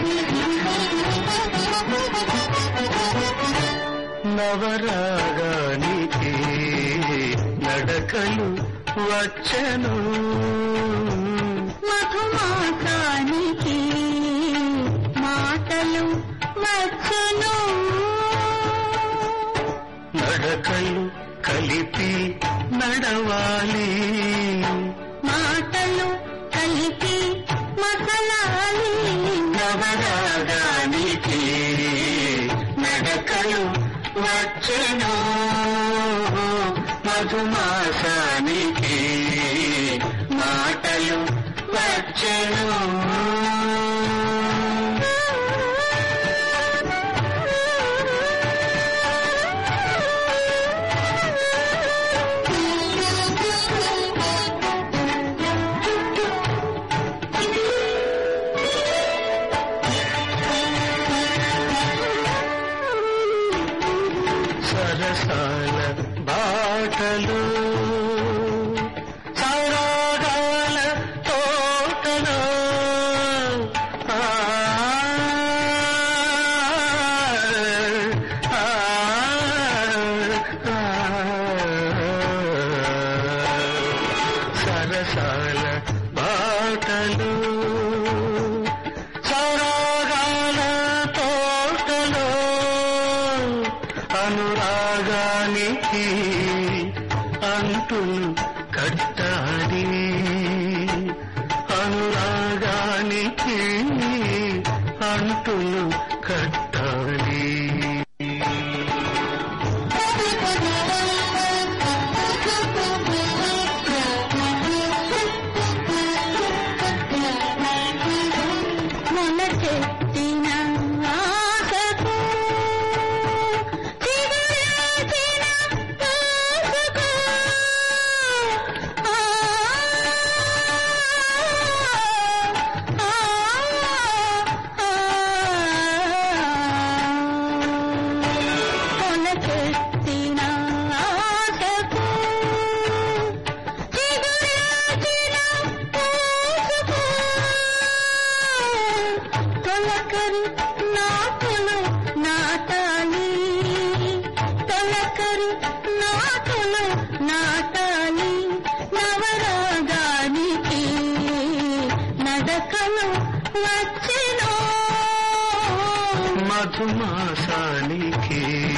నవరాగానికి నడకలు వచ్చను మధుమాసానికి మాటలు వచ్చును నడకలు కలిపి నడవాలి మాటలు కలిపి మసలాలి నవరాగానికి నడకలు వచ్చను మధుమాసానికి మాటలు వచ్చను సరసాల బాటలు సౌరాగాల తోటలు ఆ, ఆ, ఆ, సరసాల బాటలు సౌరాగాల తోటలు అనురాగానికి అంటులు కట్టాలి అనురాగానికి అంటులు కట్టాలి మొలకెత్తిన ఆశకు చిగురాచిన ఆశకు ఆ, ఆ, ఆ, మొలకెత్తిన ఆశకు చిగురాచిన ఆశకు తొలకరి నాటులు నాటాలి తొలకరి నాటులు నాటాలి నవరాగానికి నడకలు వచ్చెను మధుమాసానికి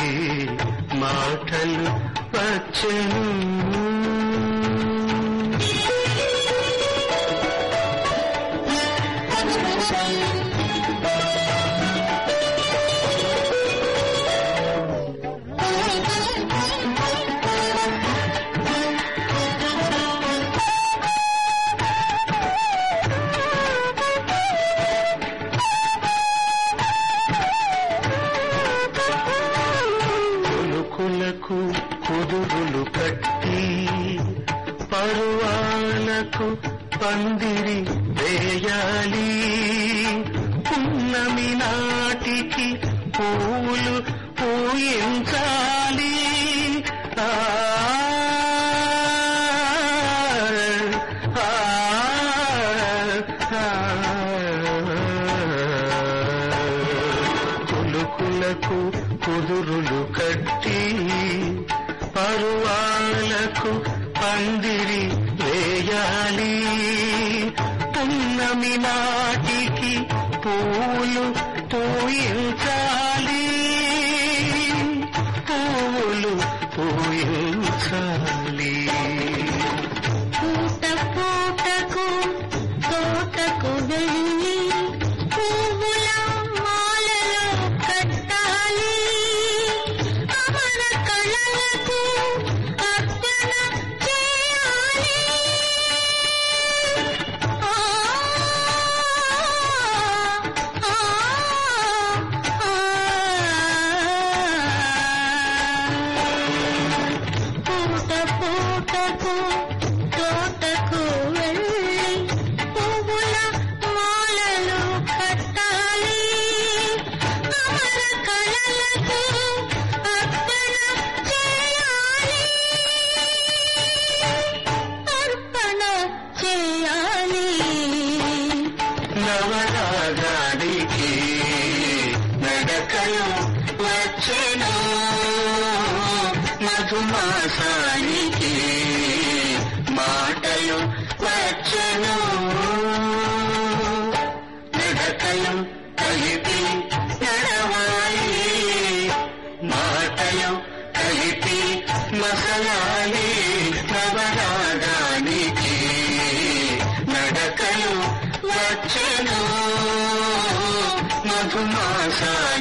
మాటలు వచ్చను కొలుకులకు కుదురులు కట్టి పరువాలకు పందిరి వేయాలి పున్నమి నాటికి పూలు పూయించాలి ఆ, ఆ, ఆ. కొలుకులకు కుదురులు కట్టి పరువాలకు పందిరి వేయాలి పున్నమి నాటికి పూలు పూయించాలి పూలు పూయించాలి పూట పూటకు తోటకు వెళ్ళి పువ్వుల మాలలో కట్టాలి అమర కళలకు అర్చన చేయాలి ఆ, ఆ, ఆ. పూట పూటకు తోటకు వెళ్ళి పువ్వుల మాలలు కట్టాలి అమర కళలకు అర్పణ చేయాలి అర్పణ చేయాలి నవరాగానికి మాటలు వచ్చెను మధుమాసానికి మాటలు వచ్చెను నడకలు కలిపి నడవాలి మాటలు కలిపి మసలాలి నవరాగానికి నడకలు వచ్చెను మధుమాసానికి